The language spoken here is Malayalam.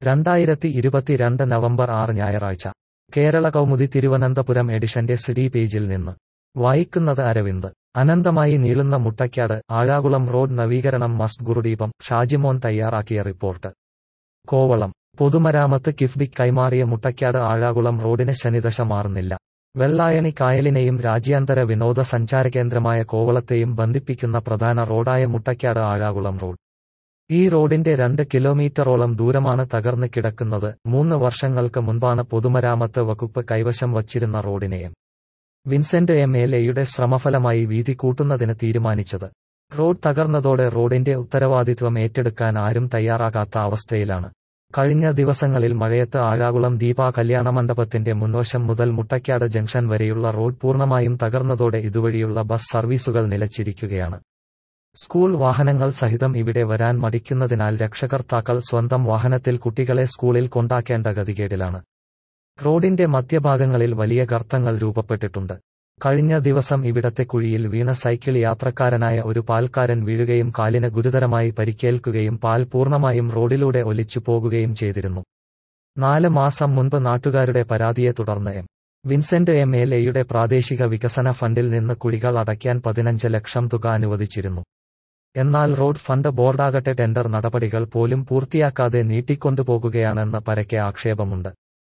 രണ്ടായിരത്തി ഇരുപത്തിരണ്ട് നവംബർ ആറ് ഞായറാഴ്ച കേരള കൗമുദി തിരുവനന്തപുരം എഡിഷന്റെ സിഡി പേജിൽ നിന്ന് വായിക്കുന്നത് അരവിന്ദ് അനന്തമായി നീളുന്ന മുട്ടയ്ക്കാട് ആഴാകുളം റോഡ് നവീകരണം മസ്റ്റ് ഗുരുദീപം ഷാജിമോൻ തയ്യാറാക്കിയ റിപ്പോർട്ട് കോവളം പൊതുമരാമത്ത് കിഫ്ബിക്ക് കൈമാറിയ മുട്ടയ്ക്കാട് ആഴാകുളം റോഡിന് ശനിദശ മാറുന്നില്ല വെള്ളായണി കായലിനെയും രാജ്യാന്തര വിനോദസഞ്ചാര കേന്ദ്രമായ കോവളത്തെയും ബന്ധിപ്പിക്കുന്ന പ്രധാന റോഡായ മുട്ടയ്ക്കാട് ആഴാകുളം റോഡ് ഈ റോഡിന്റെ രണ്ട് കിലോമീറ്ററോളം ദൂരമാണ് തകർന്ന് കിടക്കുന്നത് മൂന്ന് വർഷങ്ങൾക്ക് മുൻപാണ് പൊതുമരാമത്ത് വകുപ്പ് കൈവശം വച്ചിരുന്ന റോഡിനെയും വിൻസെന്റ് എം എൽ എയുടെ ശ്രമഫലമായി വീതി കൂട്ടുന്നതിന് തീരുമാനിച്ചത് റോഡ് തകർന്നതോടെ റോഡിന്റെ ഉത്തരവാദിത്വം ഏറ്റെടുക്കാൻ ആരും തയ്യാറാകാത്ത അവസ്ഥയിലാണ് കഴിഞ്ഞ ദിവസങ്ങളിൽ മഴയത്ത് ആഴാകുളം ദീപാ കല്യാണ മണ്ഡപത്തിന്റെ മുൻവശം മുതൽ മുട്ടയ്ക്കാട് ജംഗ്ഷൻ വരെയുള്ള റോഡ് പൂർണ്ണമായും തകർന്നതോടെ ഇതുവഴിയുള്ള ബസ് സർവീസുകൾ നിലച്ചിരിക്കുകയാണ് സ്കൂൾ വാഹനങ്ങൾ സഹിതം ഇവിടെ വരാൻ മടിക്കുന്നതിനാൽ രക്ഷകർത്താക്കൾ സ്വന്തം വാഹനത്തിൽ കുട്ടികളെ സ്കൂളിൽ കൊണ്ടാക്കേണ്ട ഗതികേടിലാണ് റോഡിന്റെ മധ്യഭാഗങ്ങളിൽ വലിയ ഗർത്തങ്ങൾ രൂപപ്പെട്ടിട്ടുണ്ട് കഴിഞ്ഞ ദിവസം ഇവിടത്തെ കുഴിയിൽ വീണ സൈക്കിൾ യാത്രക്കാരനായ ഒരു പാൽക്കാരൻ വീഴുകയും കാലിന് ഗുരുതരമായി പരിക്കേൽക്കുകയും പാൽ പൂർണ്ണമായും റോഡിലൂടെ ഒലിച്ചു പോകുകയും ചെയ്തിരുന്നു നാല് മാസം മുൻപ് നാട്ടുകാരുടെ പരാതിയെ തുടർന്ന് എം വിൻസെന്റ് എം എൽ എയുടെ പ്രാദേശിക വികസന ഫണ്ടിൽ നിന്ന് കുഴികൾ അടയ്ക്കാൻ പതിനഞ്ച് ലക്ഷം തുക അനുവദിച്ചിരുന്നു എന്നാൽ റോഡ് ഫണ്ട് ബോർഡാകട്ടെ ടെൻഡർ നടപടികൾ പോലും പൂർത്തിയാക്കാതെ നീട്ടിക്കൊണ്ടുപോകുകയാണെന്ന് പരക്കെ ആക്ഷേപമുണ്ട്